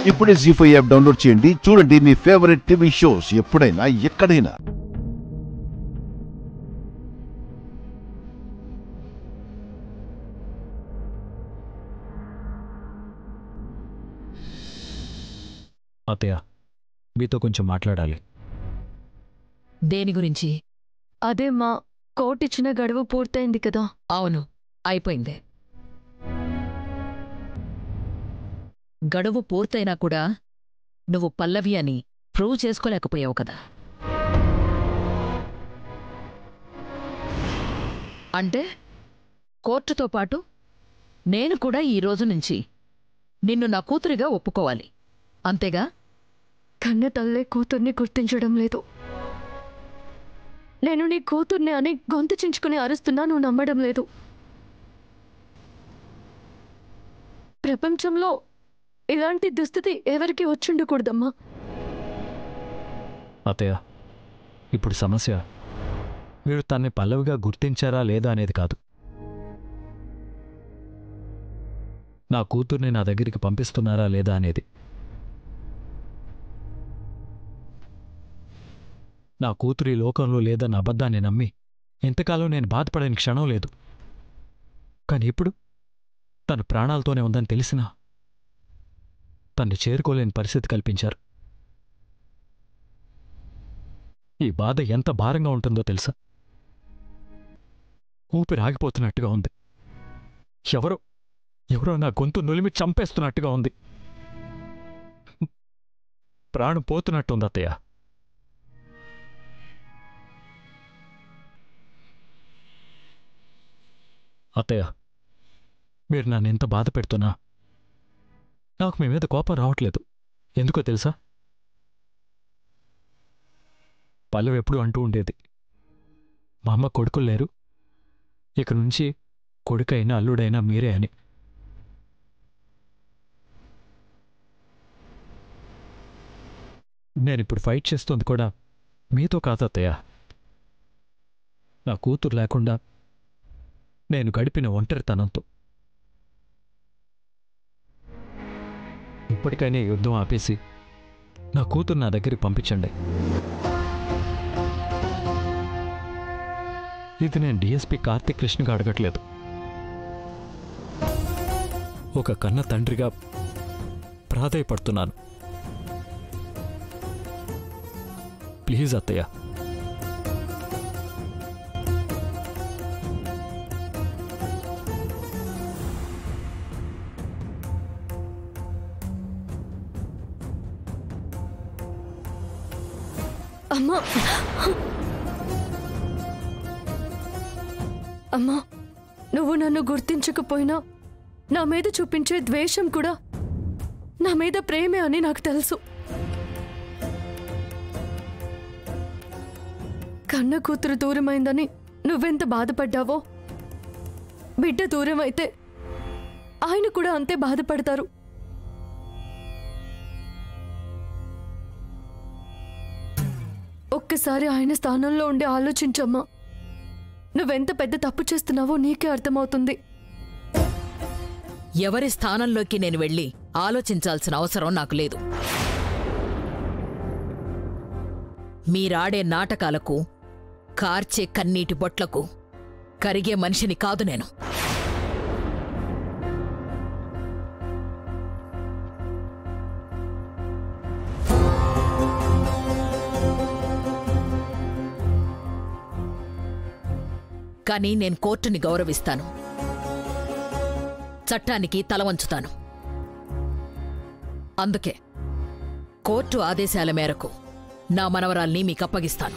ఇప్పుడే G five app download చేయండి చూడండి మీ ఫేవరెట్ టీవీ షోస్ ఎప్పుడైనా ఎక్కడైనా అత్తయ్య మీతో కొంచెం మాట్లాడాలి దేని గురించి అదే మా కోర్టు ఇచ్చిన గడువు పూర్తయింది కదా అవును అయిపోయింది గడువు పూర్తయినా కూడా నువ్వు పల్లవి అని ప్రూవ్ చేసుకోలేకపోయావు కదా అంటే కోర్టుతో పాటు నేను కూడా ఈ రోజు నుంచి నిన్ను నా కూతురిగా ఒప్పుకోవాలి అంతేగా కన్న తల్లే కూతుర్ని గుర్తించడం లేదు నేను నీ కూతుర్ని అని గొంతు చించుకుని అరుస్తున్నా నువ్వు నమ్మడం లేదు ప్రపంచంలో ఇలాంటి దుస్థితి ఎవరికి వచ్చుండకూడదమ్మా అత్తయ్య ఇప్పుడు సమస్య మీరు తన్ని పల్లవిగా గుర్తించారా లేదా అనేది కాదు నా కూతుర్ని నా దగ్గరికి పంపిస్తున్నారా లేదా అనేది నా కూతురు ఈ లోకంలో లేదన్న అబద్ధాన్ని నమ్మి ఇంతకాలం నేను బాధపడని క్షణం లేదు కానీ ఇప్పుడు తను ప్రాణాలతోనే ఉందని తెలిసినా తన్ని చేరుకోలేని పరిస్థితి కల్పించారు ఈ బాధ ఎంత భారంగా ఉంటుందో తెలుసా ఊపిరి ఆగిపోతున్నట్టుగా ఉంది ఎవరో ఎవరో నా గొంతు నులిమి చంపేస్తున్నట్టుగా ఉంది ప్రాణం పోతున్నట్టుంది అత్తయ్య అత్తయ్య మీరు నన్ను ఎంత బాధ పెడుతున్నా నాకు మీ మీద కోపం రావట్లేదు ఎందుకో తెలుసా పల్లవి ఎప్పుడు అంటూ ఉండేది మా అమ్మ కొడుకులు లేరు ఇక నుంచి కొడుకైనా అల్లుడైనా మీరే అని నేనిప్పుడు ఫైట్ చేస్తుంది కూడా మీతో కాదు అత్తయ్య నా కూతురు లేకుండా నేను గడిపిన ఒంటరితనంతో ఇప్పటికైనా ఈ యుద్ధం ఆపేసి నా కూతురు నా దగ్గరికి పంపించండి ఇది నేను డిఎస్పి కార్తిక్ కృష్ణగా అడగట్లేదు ఒక కన్న తండ్రిగా ప్రాధాయపడుతున్నాను ప్లీజ్ అత్తయ్య అమ్మా అమ్మా నువ్వు నన్ను గుర్తించకపోయినా నా మీద చూపించే ద్వేషం కూడా నా మీద ప్రేమే అని నాకు తెలుసు కన్న కూతురు దూరమైందని నువ్వెంత బాధపడ్డావో బిడ్డ దూరం అయితే ఆయన కూడా అంతే బాధపడతారు ఒక్కసారి ఆయన స్థానంలో ఉండి ఆలోచించమ్మా నువ్వెంత పెద్ద తప్పు చేస్తున్నావో నీకే అర్థమవుతుంది ఎవరి స్థానంలోకి నేను వెళ్ళి ఆలోచించాల్సిన అవసరం నాకు లేదు మీరాడే నాటకాలకు కార్చే కన్నీటి బొట్లకు కరిగే మనిషిని కాదు నేను కానీ నేను కోర్టుని గౌరవిస్తాను చట్టానికి తల వంచుతాను అందుకే కోర్టు ఆదేశాల మేరకు నా మనవరాల్ని మీకు అప్పగిస్తాను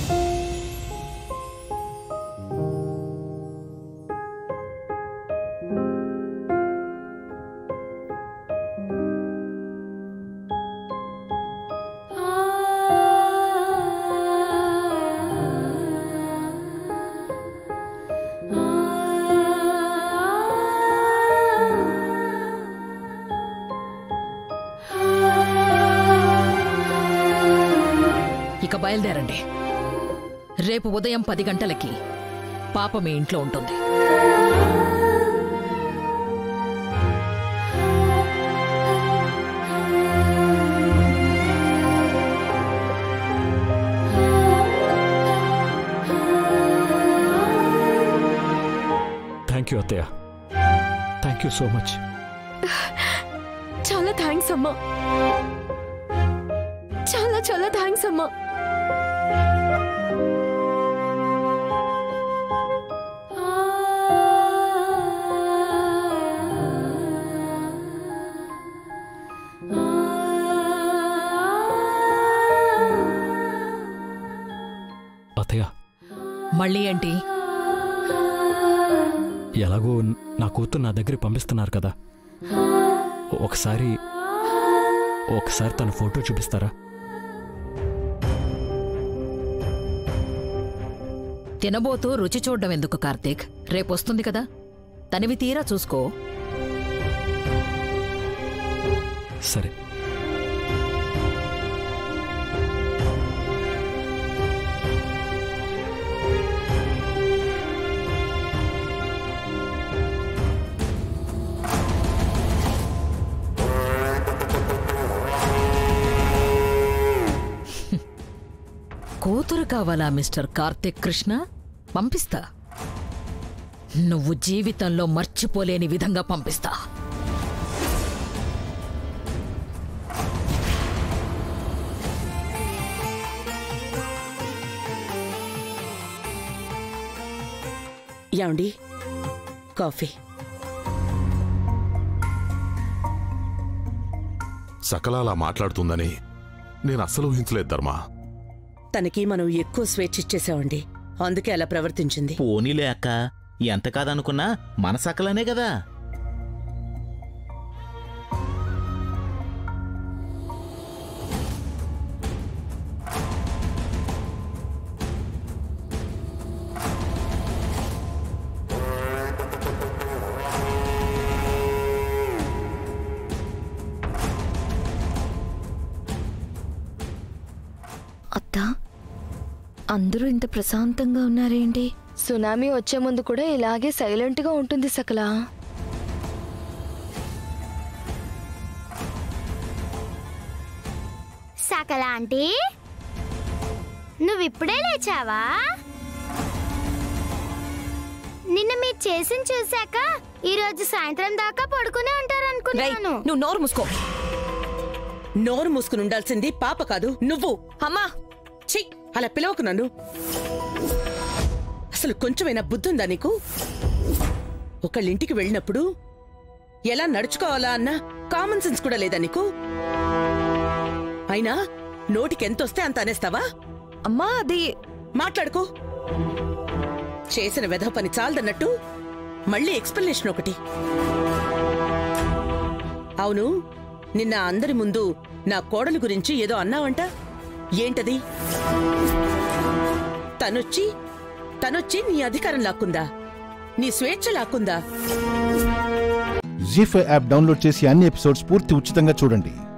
ఇక బయలుదేరండి రేపు ఉదయం పది గంటలకి పాప మీ ఇంట్లో ఉంటుంది థ్యాంక్ యూ సో మచ్ చాలా థ్యాంక్స్ అమ్మా చాలా చాలా థ్యాంక్స్ అమ్మా అత్తయ్య మళ్ళీ ఏంటి ఎలాగో నా కూతురు నా దగ్గరికి పంపిస్తున్నారు కదా ఒకసారి ఒకసారి తన ఫోటో చూపిస్తారా తినబోతూ రుచి చూడడం ఎందుకు కార్తీక్ రేపొస్తుంది కదా తనివి తీరా చూసుకో సరే కూతురు కావాలా మిస్టర్ కార్తిక్ కృష్ణ పంపిస్తా నువ్వు జీవితంలో మర్చిపోలేని విధంగా పంపిస్తా యాండి కాఫీ సకల అలా మాట్లాడుతుందని నేను అస్సలు ఊహించలేదు ధర్మ తనకి మనం ఎక్కువ స్వేచ్ఛ ఇచ్చేసామండి అందుకే అలా ప్రవర్తించింది పోనీలే అక్క ఎంత కాదనుకున్నా మన సకలనే కదా అత్త అందరూ ఇంత ప్రశాంతంగా ఉన్నారేంటి సునామీ వచ్చే ముందు కూడా ఇలాగే సైలెంట్గా ఉంటుంది సకలా సకల ఆంటీ నువ్విప్పుడే లేచావా నిన్న మీరు చేసిన చూశాక ఈ రోజు సాయంత్రం దాకా పడుకునే ఉంటారనుకున్నాను నువ్వు నోరు మూసుకో నోరు మూసుకుని ఉండాల్సింది పాప కాదు నువ్వు అమ్మా ఛీ అలా పిలవకు నన్ను అసలు కొంచెమైనా బుద్ధుందా నీకు ఒకళ్ళింటికి వెళ్ళినప్పుడు ఎలా నడుచుకోవాలా అన్న కామన్ సెన్స్ కూడా లేదా నీకు అయినా నోటికి ఎంతొస్తే అంత అనేస్తావా అమ్మా అది మాట్లాడుకో చేసిన వెధ పని చాలదన్నట్టు మళ్ళీ ఎక్స్ప్లెనేషన్ ఒకటి అవును నిన్న అందరి ముందు నా కోడలు గురించి ఏదో అన్నావంట ఏంటది తనొచ్చి తనొచ్చి నీ అధికారం లాక్కుందా నీ స్వేచ్ఛ లాక్కుందా జీ ఫైవ్ యాప్ డౌన్లోడ్ చేసి అన్ని ఎపిసోడ్స్ పూర్తి ఉచితంగా చూడండి